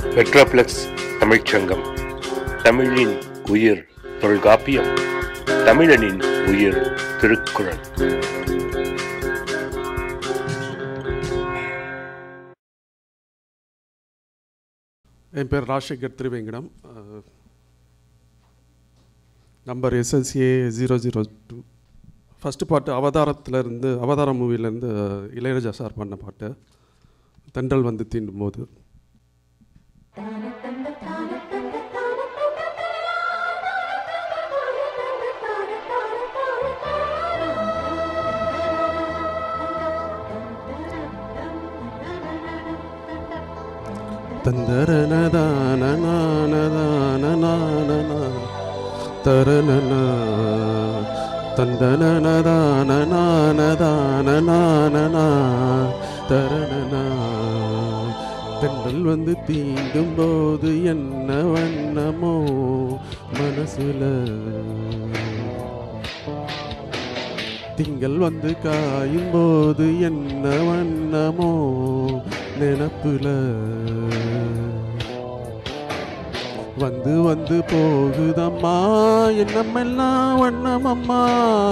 பெட்ரோப்ளெக்ஸ் தமிழ்ச்சங்கம் தமிழின் உயிர் தொல்காப்பியம் தமிழனின் உயிர் திருக்குறள் என் பேர் ராஜசேகர் திருவேங்கடம் அஹ், number SLCA zero zero two first பாட்டு அவதாரத்துலேருந்து அவதாரம் மூவிலேருந்து இளையராஜா சார் பண்ண பாட்டு தென்றல் வந்து தீண்டும் போது தந்தரனதானனானதானனானனா தரனனா தந்தனனதானனானதானனானனா தரனனா தென்றல் வந்து தீண்டும் போது என்ன வண்ணமோ மனசுல திங்கள் வந்து காயும் போது என்ன வண்ணமோ நினப்புல வந்து வந்து போகுதம்மா என்னமெல்லாம் வண்ணமம்மா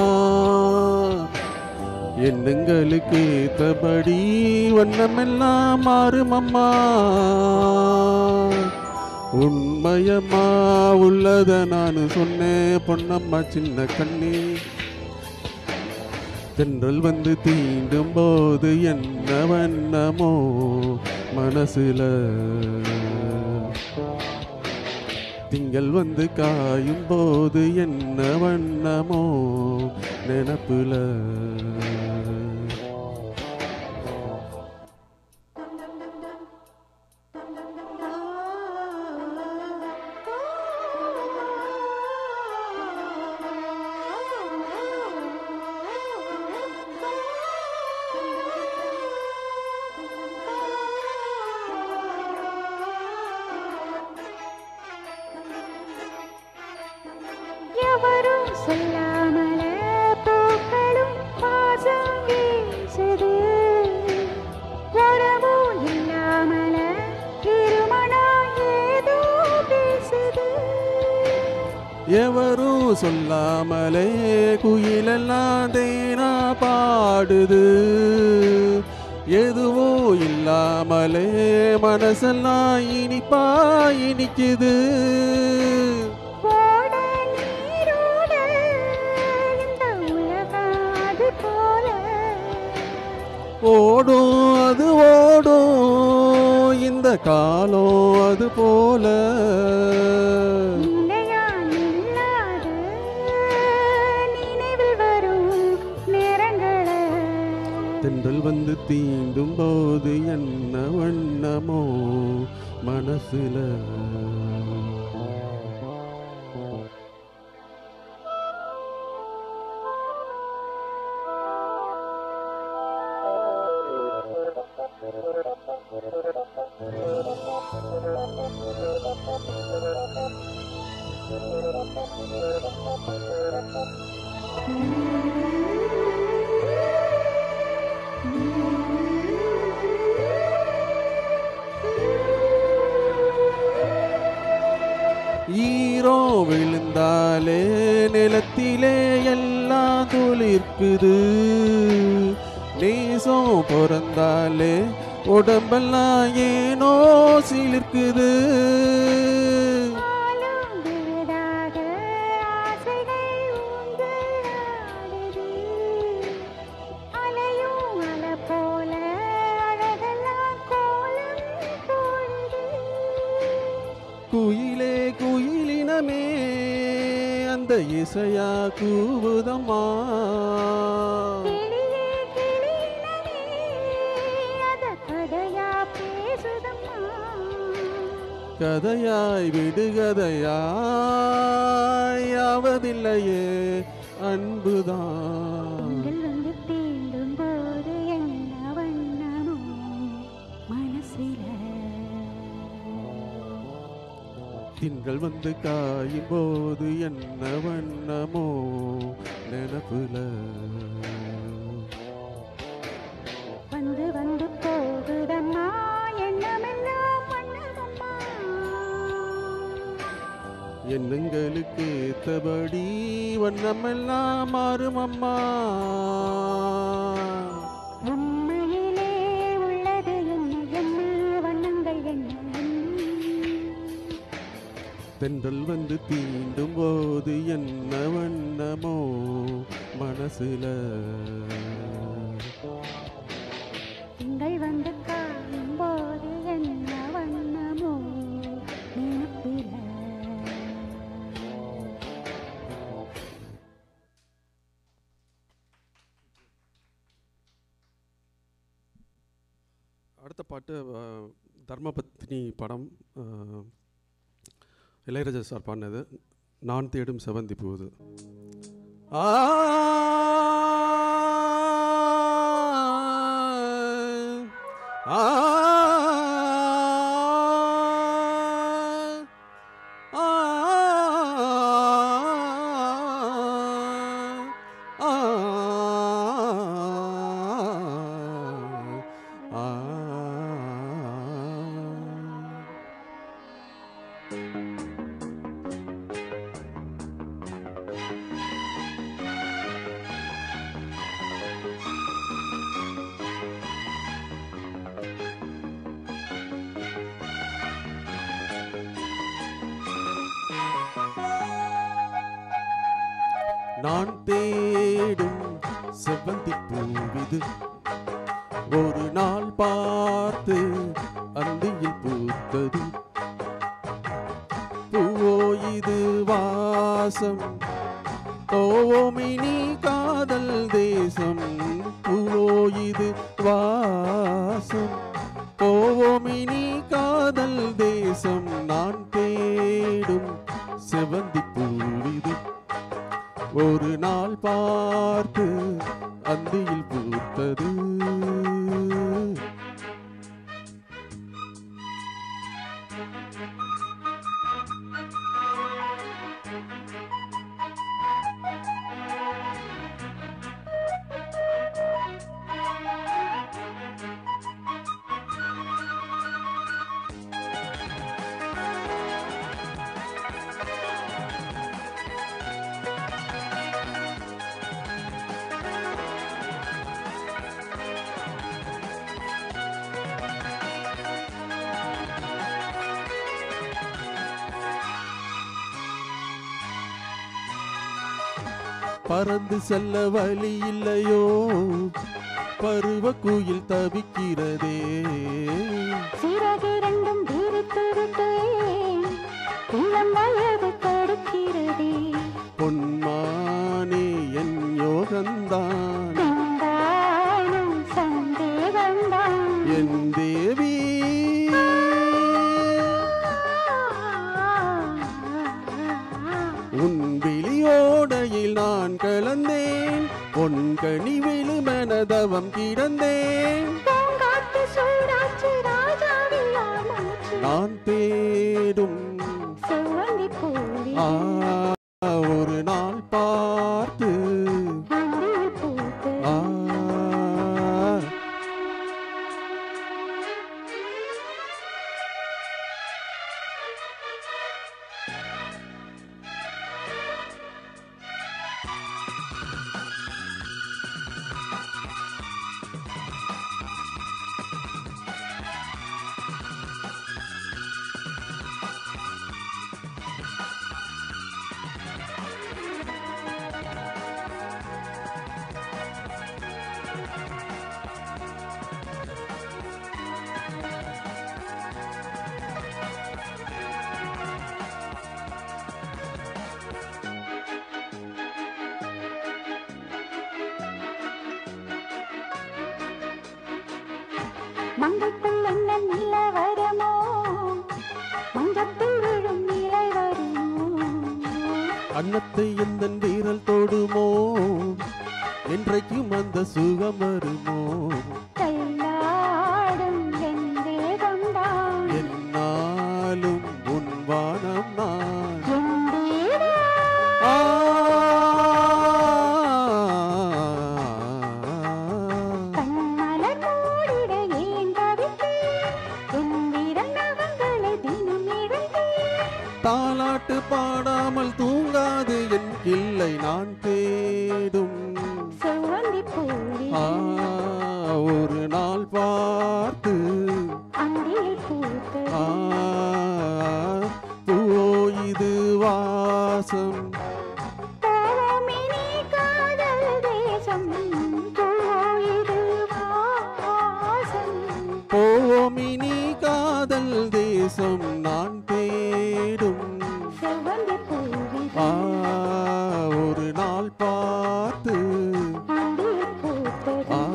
எண்ணங்களுக்கு ஏத்தபடி வண்ணமெல்லாம் மாறுமம்மா உண்மையம்மா உள்ளத நான் சொன்னேன் பொன்னம்மா சின்ன கண்ணே தென்றல் வந்து தீண்டும் போது என்ன வண்ணமோ மனசுல திங்கள் வந்து காயும் போது என்ன வண்ணமோ நினப்புல எவரும் சொல்லாமல பூக்களும் வாசம் வீசுது வரவும் இல்லாமல இருமனா ஏதோ பேசுது எவரும் சொல்லாமலே குயிலெல்லாம் தேனா பாடுது எதுவும் இல்லாமலே மனசெல்லாம் இனிப்பா இனிக்குது ஓட நீரோட இந்த உலகம் அது போல ஓடும் அது ஓடும் இந்த காலம் அது போல நிலையா நில்லாது நினைவில் வரும் நேரங்களை தென்றல் வந்து தீண்டும் போது என்ன வண்ணமோ மனசுல ஈரோ விழுந்தாலே நிலத்திலே எல்லாம் துளிர்க்குது நேசம் பிறந்தாலே உடம்பெல்லாம் ஏனோ சிலிர்க்குது ஆளும் விழுதாக ஆசைகள் ஊஞ்சலாடுது. அலையும் அலை போல அழகெல்லாம் கோலம் போடுது. குயிலே குயிலினமே அந்த இசையா கூவுதம்மா கிளியே கிளியினமே அத கதையா பேசுதம்மா. கதையாய் விடுகதையாய் ஆவதில்லையே அன்புதான் திங்கள் வந்து தீண்டும் போது என்ன வண்ணமோ மனசில திங்கள் வந்து காயும் போது என்ன வண்ணமோ நினப்புல வந்து வந்து போகுதம்மா எண்ணமெல்லாம் வண்ணமம்மா எண்ணங்களுக்கு ஏத்தபடி வண்ணமெல்லாம் மாறும் அம்மா உண்மையிலே உள்ளது என்ன என்ன வண்ணங்கள் என்ன என்ன தென்றல் வந்து தீண்டும் போது என்ன வண்ணமோ மனசுல திங்கள் வந்து காயும் போது என்ன வண்ணமோ நினப்பில அடுத்த பாட்டு அஹ், தர்மபத்னி படம் அஹ், இளையராஜா சார் பாடினது நான் தேடும் செவந்தி பூது ஆ ஆ நான் தேடும் செவ்வந்தி பூவிது ஒரு நாள் பார்த்து அந்தியில் பூத்தது பூவோ இது வாசம் ஓமினி காதல் தேசம் பூவோ இது வாசம் ஓமினி காதல் தேசம் நான் தேடும் செவந்தி பூவிது ஒரு நாள் பார்த்து அந்தியில் பூத்தது பறந்து செல்ல வழி இல்லையோ பருவ குயில் தவிக்கிறதே சிறகு ரெண்டும் விரித்திருக்கேன் உள்ளம் வயது தடுக்கிறதே பொன்மானே என் யோகந்தான் கொண்டாடும் சந்தேகம்தான் என் தேவி உன் விழியோடையில் நான் கலந்தேன் பொன் கனி விழுமெனதவம் கிடந்தேன் பூங்காத்து சூடாச்சு ராஜாவிலார் மூச்சு நான் தேடும் செவ்வந்தி பூவி ஆ ஒரு நாள் பார்த்து அந்தில் பூத்து ஆ மங்கத்தில் என்ன நில வருமோ மஞ்சத்தில் விழும் நிலை வருமோ அன்னத்தை எந்த வீரல் தொடுமோ என்றைக்கும் அந்த சுகம் வருமோ தள்ளாடும் என் தேகம்தான் என்னாலும் உன் வானம் நான் என் தேகம் ஆ கண்மலர் மூடிட ஏன் தவித்தேன் என் விரல் நகங்களை தினம் இழந்தேன் தாலாட்டு பாட இல்லை நான் தேடும் செவ்வந்தி பூவில் ஆ, ஒரு நாள் பார்த்து அந்தியில் பூத்தது ஆ, பூ இது வாசம் போவோமினி காதல் தேசம் போயிடு வாசம் போவோமினி காதல் தேசம் நான் தேடும் செவ்வந்தி பூவில் ஆ, ஒரு நாள் பார்த்து அந்தியில் பூத்தது ஆ,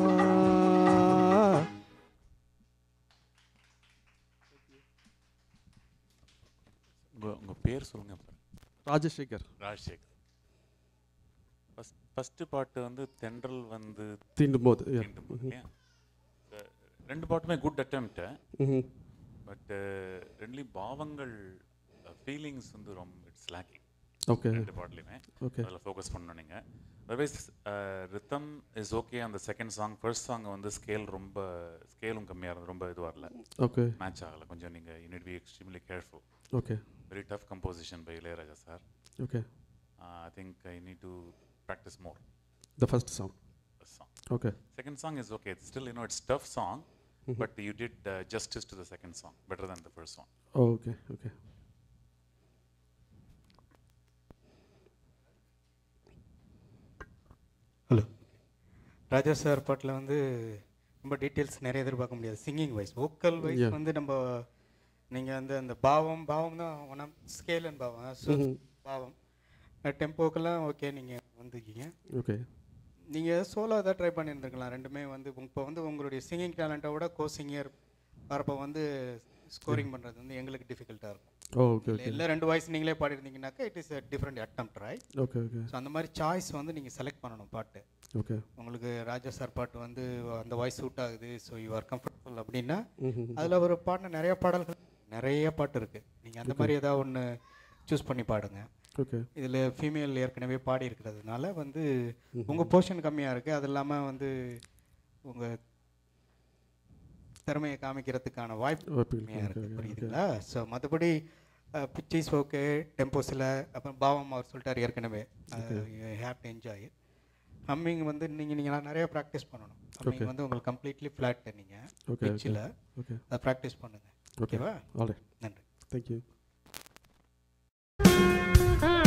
உங்கள் உங்கள் பேர் சொல்லுங்கள் ராஜசேகர் ராஜசேகர் ஃபஸ்ட் ஃபஸ்ட்டு பாட்டு வந்து தென்றல் வந்து தீண்டும் போது yeah. தீண்டும் போது இல்லையா இந்த ரெண்டு பாட்டுமே குட் அட்டம்ப்ட்டு ம்ஹும். பட் ரெண்டுலேயும் பாவங்கள் ஃபீலிங்ஸ் வந்து ரொம்ப இட்ஸ் லேக்கிங் ஓகே ரெண்டு பாட்டுலையுமே ஓகே அதில் ஃபோக்கஸ் பண்ணணும் நீங்கள் அதர்வைஸ் ரித்தம் இஸ் ஓகே அந்த செகண்ட் சாங் ஃபர்ஸ்ட் சாங் வந்து ஸ்கேல் ரொம்ப ஸ்கேலும் கம்மியாக இருந்தது ரொம்ப இதுவாக இல்லை ஓகே மேட்ச் ஆகலை கொஞ்சம் நீங்கள் you need be extremely careful okay very tough composition by Ilaiyaraaja sir okay I think I need to practice more the first song song. Okay Second song is okay. It's still, you know, it's tough song, but you did uh, justice to the second song, better than the first one. Okay okay hello Raja sir பாட்டில் வந்து ரொம்ப details நிறைய எதிர்பார்க்க முடியாது singing wise vocal wise Yeah. வந்து நம்ம நீங்கள் வந்து அந்த பாவம் பாவம் தான் ஒன் ஸ்கேல் அண்ட் பாவம் ஸோ பாவம் டெம்போக்கெல்லாம் ஓகே நீங்கள் வந்துருக்கீங்க ஓகே நீங்கள் சோலோ தான் ட்ரை பண்ணியிருந்துருக்கலாம் ரெண்டுமே வந்து இப்போ வந்து உங்களுடைய சிங்கிங் டேலண்ட்டை விட கோ சிங்கர் வரப்போ வந்து ஸ்கோரிங் பண்ணுறது வந்து எங்களுக்கு டிஃபிகல்ட்டாக இருக்கும் ஓகே ஓகே இல்லை ரெண்டு வாய்ஸ் நீங்களே பாடிருந்தீங்கன்னாக்கா it is a different attempt try okay okay so அந்த மாதிரி சாய்ஸ் வந்து நீங்கள் செலக்ட் பண்ணணும் பாட்டு ஓகே உங்களுக்கு ராஜா சார் பாட்டு வந்து அந்த வாய்ஸ் சூட் ஆகுது ஸோ யூ ஆர் கம்ஃபர்டபுள் அப்படின்னா ம்ஹும். அதில் ஒரு பாடின நிறைய பாடல்கள் நிறைய பாட்டு இருக்குது நீங்கள் அந்த மாதிரி ஏதாவது ஒன்று சூஸ் பண்ணி பாடுங்க ஓகே இதில் ஃபீமேல் ஏற்கனவே பாடி இருக்கிறதுனால வந்து உங்கள் போர்ஷன் கம்மியாக இருக்குது அது இல்லாமல் வந்து உங்கள் திறமையை காமிக்கிறதுக்கான வாய்ப்பு வாய்ப்புகள் கம்மியாக ஓகே, இருக்குது ஓகே, புரியுதுங்களா ஸோ மற்றபடி பிச்சைஸ் ஓகே டெம்போஸில் அப்புறம் பாவம் அவர் சொல்லிட்டார் ஏற்கனவே ஹேவ் டு என்ஜாய் ஹம்மிங் வந்து நீங்கள் நீங்கள் நிறைய ப்ராக்டிஸ் பண்ணணும் ஹம்மிங் வந்து உங்களுக்கு கம்ப்ளீட்லி ஃப்ளாட் நீங்கள் ஓகே, பிச்சில் ஓகே அதை ப்ராக்டிஸ் பண்ணுங்கள் ஓகே ஓகேவா ஆல்ரைட் நன்றி தேங்க்யூ ஆ